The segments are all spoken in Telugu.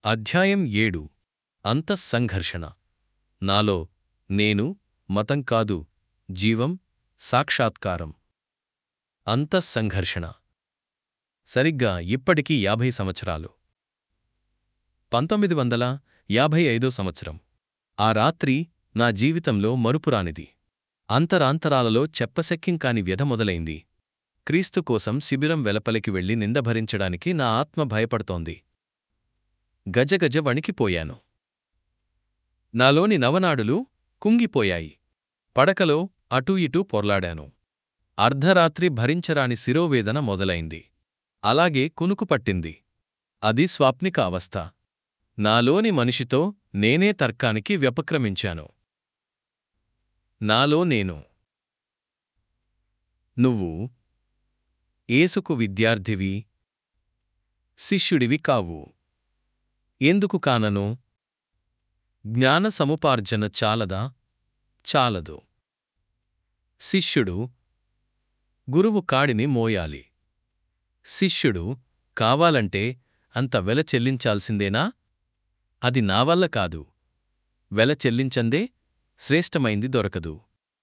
అధ్యాయం ఏడు అంతఃసంఘర్షణ నాలో నేను మతం కాదు జీవం సాక్షాత్కారం అంతఃసంఘర్షణ సరిగ్గా ఇప్పటికి యాభై సంవత్సరాలు పంతొమ్మిది వందల యాభై ఐదో సంవత్సరం ఆ రాత్రి నా జీవితంలో మరుపురానిది అంతరాంతరాలలో చెప్పశక్యంకాని వ్యధ మొదలైంది క్రీస్తు కోసం శిబిరం వెలపలికి వెళ్లి నిందభరించడానికి నా ఆత్మ భయపడుతోంది గజగజ వణికిపోయాను నాలోని నవనాడులు కుంగిపోయాయి పడకలో అటూ ఇటూ పొర్లాడాను అర్ధరాత్రి భరించరాని శిరోవేదన మొదలైంది అలాగే కునుకు పట్టింది అది స్వాప్నిక అవస్థ నాలోని మనిషితో నేనే తర్కానికి వ్యపక్రమించాను నాలో నేను నువ్వు ఏసుకు విద్యార్థివి శిష్యుడివి కావు ఎందుకు కానను జ్ఞాన సముపార్జన చాలదా చాలదు శిష్యుడు గురువు కాడిని మోయాలి శిష్యుడు కావాలంటే అంత వెల చెల్లించాల్సిందేనా అది నా వల్ల కాదు వెల చెల్లించందే శ్రేష్టమైంది దొరకదు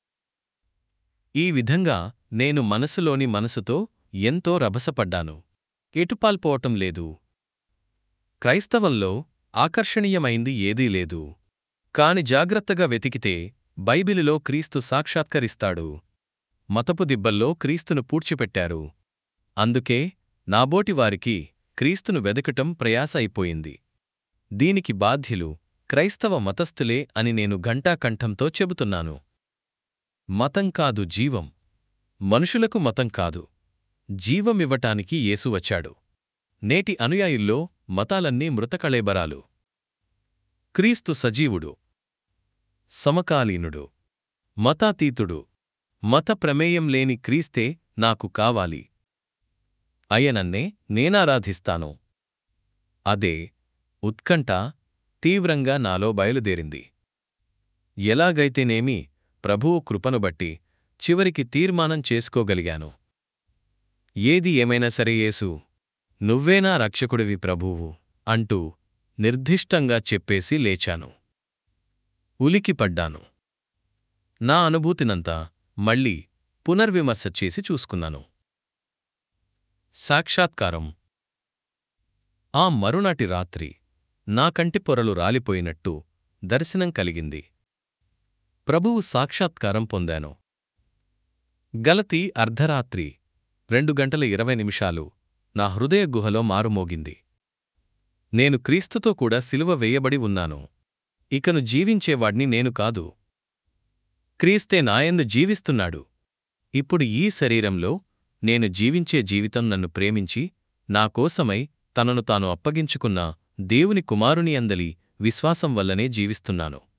ఈ విధంగా నేను మనసులోని మనసుతో ఎంతో రభసపడ్డాను ఎటుపాల్పోవటం లేదు క్రైస్తవంలో ఆకర్షణీయమైంది ఏదీ లేదు కాని జాగ్రత్తగా వెతికితే బైబిలులో క్రీస్తు సాక్షాత్కరిస్తాడు మతపు దిబ్బల్లో క్రీస్తును పూడ్చిపెట్టారు అందుకే నాబోటివారికి క్రీస్తును వెదకటం ప్రయాస అయిపోయింది దీనికి బాధ్యులు క్రైస్తవ మతస్థులే అని నేను ఘంటాకంఠంతో చెబుతున్నాను మతం కాదు జీవం మనుషులకు మతం కాదు జీవమివ్వటానికి యేసు వచ్చాడు నేటి అనుయాయుల్లో మతాలన్నీ మృతకళేబరాలు క్రీస్తు సజీవుడు సమకాలీనుడు మతాతీతుడు మత ప్రమేయం లేని క్రీస్తే నాకు కావాలి అయనన్నే నేనారాధిస్తాను అదే ఉత్కంఠ తీవ్రంగా నాలో బయలుదేరింది ఎలాగైతేనేమి ప్రభువు కృపను బట్టి చివరికి తీర్మానం చేసుకోగలిగాను ఏది ఏమైనా సరే యేసు నువ్వేనా రక్షకుడివి ప్రభువు అంటూ నిర్దిష్టంగా చెప్పేసి లేచాను ఉలికిపడ్డాను నా అనుభూతినంతా మళ్ళీ పునర్విమర్శ చేసి చూసుకున్నాను సాక్షాత్కారం ఆ మరునాటి రాత్రి నా కంటి పొరలు రాలిపోయినట్టు దర్శనం కలిగింది ప్రభువు సాక్షాత్కారం పొందాను గలతి అర్ధరాత్రి రెండు గంటల ఇరవై నిమిషాలు నా హృదయ గుహలో మారుమోగింది నేను క్రీస్తుతో కూడా సిలువ వేయబడి ఉన్నాను ఇకను జీవించేవాడ్ని నేను కాదు క్రీస్తే నాయందు జీవిస్తున్నాడు ఇప్పుడు ఈ శరీరంలో నేను జీవించే జీవితం నన్ను ప్రేమించి నాకోసమై తనను తాను అప్పగించుకున్న దేవుని కుమారుని అందలి విశ్వాసం వల్లనే జీవిస్తున్నాను